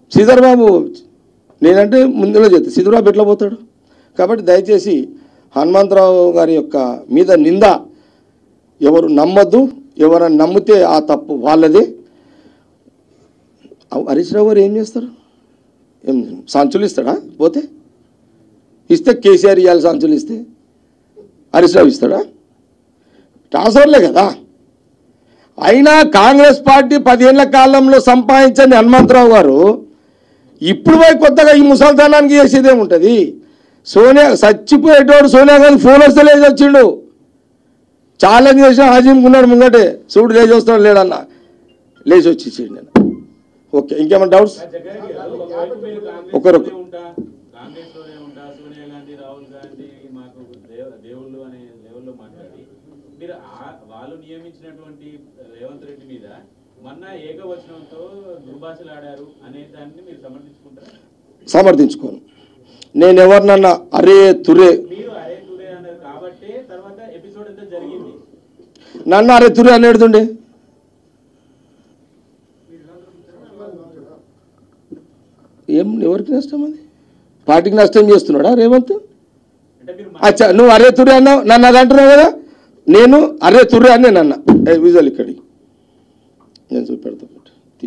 శ్రీధర్ బాబు నేనంటే ముందులో చెప్తా శ్రీధర్ బాబు ఎట్లా పోతాడు కాబట్టి దయచేసి హనుమంతరావు గారి యొక్క మీద నింద ఎవరు నమ్మద్దు ఎవరైనా నమ్మితే ఆ తప్పు వాళ్ళదే అవ్ హరీష్ రావు గారు ఏం చేస్తారు ఏం సంచులు ఇస్తాడా పోతే ఇస్తే కేసీఆర్ ఇవ్వాలి సంచులు ఇస్తే హరీష్ రావు ఇస్తాడా ట్రాన్స్ఫర్లే కదా అయినా కాంగ్రెస్ పార్టీ పదేళ్ల కాలంలో సంపాదించని హనుమంతరావు గారు ఇప్పుడు పోయి కొత్తగా ఈ ముసల్తానానికి చేసేదే ఉంటుంది సోనియా చచ్చిపోయేటోడు సోనియా గాంధీ ఫోన్ వస్తే లేచి వచ్చిండు ఛాలెంజ్ చేసిన హాజీంకి ఉన్నాడు ముంగటే చూడు లేచి వస్తాడు లేడన్న లేచి వచ్చేసిండు నేను ఓకే ఇంకేమైనా డౌట్స్ జగన్ గారు ఒకవైపు మీరు కాంగ్రెస్ ఒకరు- లోనే ఉంటా కాంగ్రెస్ లోనే ఉంటా సోనియా గాంధీ రాహుల్ గాంధీ మాకు దేవ- దేవుళ్ళు అనే లెవెల్లో మాట్లాడి మీరు ఆ- వాళ్ళు నియమించినటువంటి రేవంత్ రెడ్డి మీద మొన్న ఏకవచనంతో దుర్భాషలు ఆడారు అనే దాన్ని మీరు సమర్థించుకుంటారా సమర్థించుకోను నేను ఎవరినన్నా అరే తురే మీరు అరే తురే అన్నారు కాబట్టే తర్వాత ఎపిసోడ్ అంతా జరిగింది నన్ను అరే తురే అని ఎడుతుండే ఏం ఎవరికి నష్టం అది పార్టీకి నష్టం చేస్తున్నాడా రేవంత్ అంటే మీరు అచ్చా నువ్వు అరే తురే అన్నావు నన్ను అది అంటున్నావు కదా నేను అరే తురే అని నేను అన్నా ఏ విజువల్ ఇక్కడి నేను చూపెడతా పెట్టు. తీ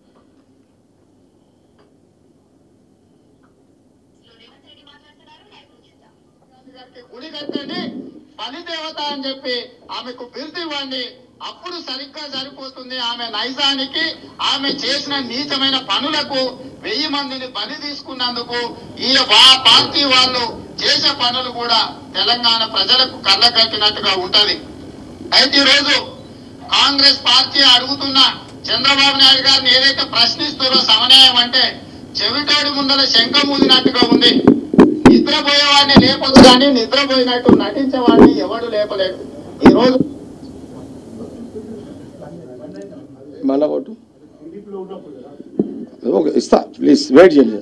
గుడి కట్టండి పని దేవత అని చెప్పి ఆమెకు బిరుదు ఇవ్వండి అప్పుడు సరిగ్గా సరిపోతుంది ఆమె నైజానికి ఆమె చేసిన నీచమైన పనులకు వెయ్యి మందిని బలి తీసుకున్నందుకు ఈ వా- పార్టీ వాళ్ళు చేసే పనులు కూడా తెలంగాణ ప్రజలకు కళ్ళకట్టినట్టుగా ఉంటది అయితే ఈరోజు కాంగ్రెస్ పార్టీ అడుగుతున్న చంద్రబాబు నాయుడు గారిని ఏదైతే ప్రశ్నిస్తారో సమన్వయం అంటే చెవిటోడి ముందర శంఖం ఊదినట్టుగా ఉంది నిద్రపోయేవాడిని లేపొచ్చు కానీ నిద్రపోయినట్టు నటించేవాడిని ఎవడు లేపలేడు ఈ రోజు మళ్ళా కొట్టు ఓకే ఇస్తా ప్లీజ్ వెయిట్ చేయండి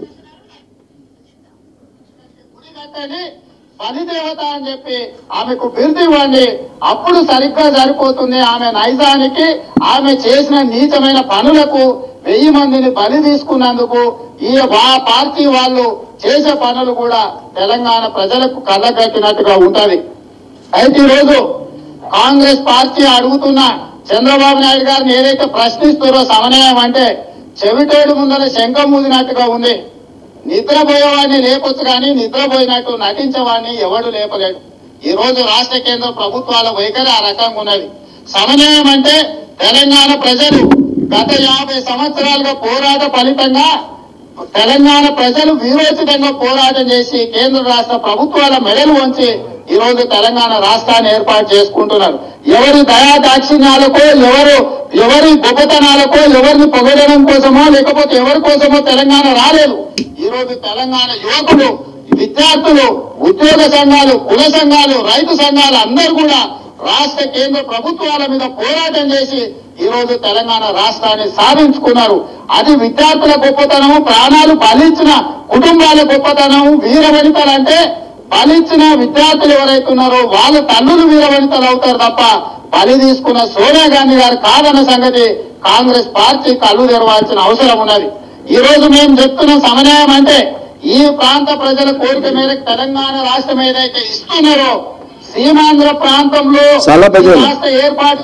గుడి కట్టండి బలి దేవత అని చెప్పి ఆమెకు బిరుదు ఇవ్వండి అప్పుడు సరిగ్గా సరిపోతుంది ఆమె నైజానికి ఆమె చేసిన నీచమైన పనులకు వెయ్యి మందిని బలి తీసుకున్నందుకు ఈ వా- పార్టీ వాళ్ళు చేసే పనులు కూడా తెలంగాణ ప్రజలకు కళ్ళగట్టినట్టుగా ఉంటది అయితే ఈరోజు కాంగ్రెస్ పార్టీ అడుగుతున్న చంద్రబాబు నాయుడు గారిని ఏదైతే ప్రశ్నిస్తారో సమన్వయం అంటే చెవిటోడి ముందర శంఖం ఊదినట్టుగా ఉంది నిద్రపోయేవాడిని లేపొచ్చు కానీ నిద్రపోయినట్టు నటించేవాడిని ఎవడు లేపలేడు ఈ రోజు రాష్ట్ర కేంద్ర ప్రభుత్వాల వైఖరి ఆ రకంగా ఉన్నది సమన్వయం అంటే తెలంగాణ ప్రజలు గత యాభై సంవత్సరాలుగా పోరాట ఫలితంగా తెలంగాణ ప్రజలు వీరోచితంగా పోరాటం చేసి కేంద్ర రాష్ట్ర ప్రభుత్వాల మెడలు వంచి ఈ రోజు తెలంగాణ రాష్ట్రాన్ని ఏర్పాటు చేసుకుంటున్నారు ఎవరి దయా దాక్షిణ్యాలకో ఎవరు ఎవరి గొప్పతనాలకో ఎవరిని పొగడడం కోసమో లేకపోతే ఎవరి కోసమో తెలంగాణ రాలేదు ఈ రోజు తెలంగాణ యువకులు విద్యార్థులు ఉద్యోగ సంఘాలు కుల సంఘాలు రైతు సంఘాలు అందరూ కూడా రాష్ట్ర కేంద్ర ప్రభుత్వాల మీద పోరాటం చేసి ఈ రోజు తెలంగాణ రాష్ట్రాన్ని సాధించుకున్నారు అది విద్యార్థుల గొప్పతనము ప్రాణాలు బలించిన కుటుంబాల గొప్పతనము వీర వనితలు అంటే బలించిన విద్యార్థులు ఎవరైతే ఉన్నారో వాళ్ళ తల్లులు వీర వనితలు అవుతారు తప్ప బలి తీసుకున్న సోనియా గాంధీ గారు కాదన్న సంగతి కాంగ్రెస్ పార్టీ కళ్ళు తెరవాల్సిన అవసరం ఉన్నది ఈ రోజు మేము చెప్తున్న సమన్వయం అంటే ఈ ప్రాంత ప్రజల కోరిక మేరకు తెలంగాణ రాష్ట్రం ఏదైతే ఇస్తున్నారో సీమాంధ్ర ప్రాంతంలో చాలా ప్రజలు. ఈ రాష్ట్ర ఏర్పాటు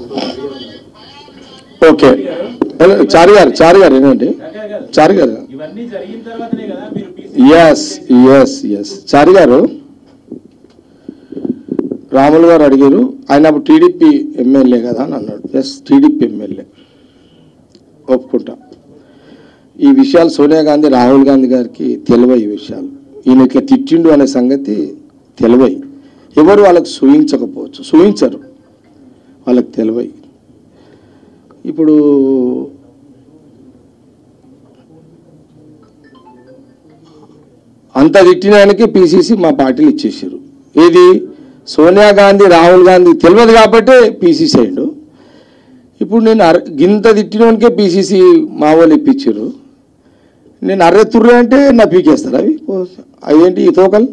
ఓకే హలో, చారు గారు చారు గారు ఏంటండి జగన్ గారు చారు గారు ఇవన్నీ జరిగిన తర్వాతనే కదా మీరు PC S S S Chari garu Ramulu గారు అడిగారు ఆయన అప్పుడు టీడీపీ ఎమ్మెల్యే కదా అని అన్నాడు ఎస్ టీడీపీ ఎమ్మెల్యే ఒప్పుకుంటా ఈ విషయాలు సోనియా గాంధీ రాహుల్ గాంధీ గారికి తెలివై ఈ విషయాలు ఈయన ఇట్లా తిట్టిండు అనే సంగతి తెలివై ఎవరు వాళ్ళకి సూహించకపోవచ్చు సూహించరు వాళ్ళకి తెలివై ఇప్పుడు అంత తిట్టినానికి పిసిసి మా పార్టీలు ఇచ్చేసారు ఏది సోనియా గాంధీ రాహుల్ గాంధీ తెలియదు కాబట్టి పిసిసి అయ్యిండు ఇప్పుడు నేను అర గింత తిట్టినోనికే పిసిసి మా వాళ్ళు ఇప్పించారు నేను అర్రె తుర్రె అంటే నా పీకేస్తారు అవి పో- అవేంటి ఈ తోకలు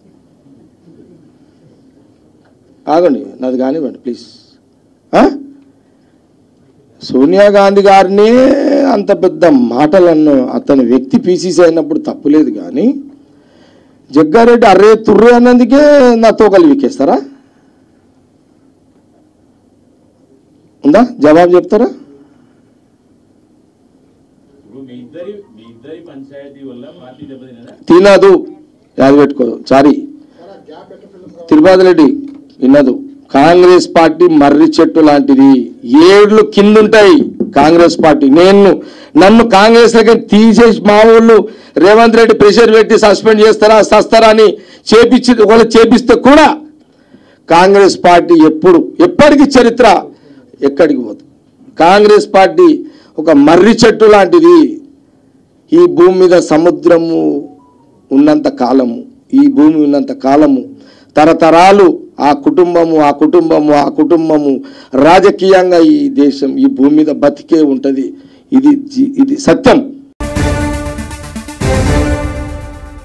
ఆగండి నాది కానివ్వండి ప్లీజ్ ఆ? సోనియా గాంధీ గారిని అంత పెద్ద మాటలను అతని వ్యక్తి పీసీసీ అయినప్పుడు తప్పులేదు కానీ జగ్గారెడ్డి అర్రే తుర్రే అన్నందుకే నా తోకలు వీకేస్తారా ఉందా జవాబు చెప్తారా ఇప్పుడు మీ ఇద్దరి మీ ఇద్దరి పంచాయతీ వల్ల పార్టీ దెబ్బతినదా తినదు యాది పెట్టుకో సారీ తిరుపతి రెడ్డి వినదు కాంగ్రెస్ పార్టీ మర్రి చెట్టు లాంటిది ఏళ్ళు కిందుంటాయి కాంగ్రెస్ పార్టీ నేను నన్ను కాంగ్రెస్ దగ్గర తీసేసి మా వాళ్ళు రేవంత్ రెడ్డి ప్రెషర్ పెట్టి సస్పెండ్ చేస్తారా సస్తారా అని చేపించి ఒకళ్ళు చేపిస్తే కూడా కాంగ్రెస్ పార్టీ ఎప్పుడు ఎప్పటికీ చరిత్ర ఎక్కడికి పోదు కాంగ్రెస్ పార్టీ ఒక మర్రి చెట్టు లాంటిది ఈ భూమి మీద సముద్రము ఉన్నంత కాలము ఈ భూమి ఉన్నంత కాలము తరతరాలు ఆ కుటుంబము ఆ కుటుంబము ఆ కుటుంబము రాజకీయంగా ఈ దేశం ఈ భూమి మీద బతికే ఉంటుంది ఇది జీ- ఇది సత్యం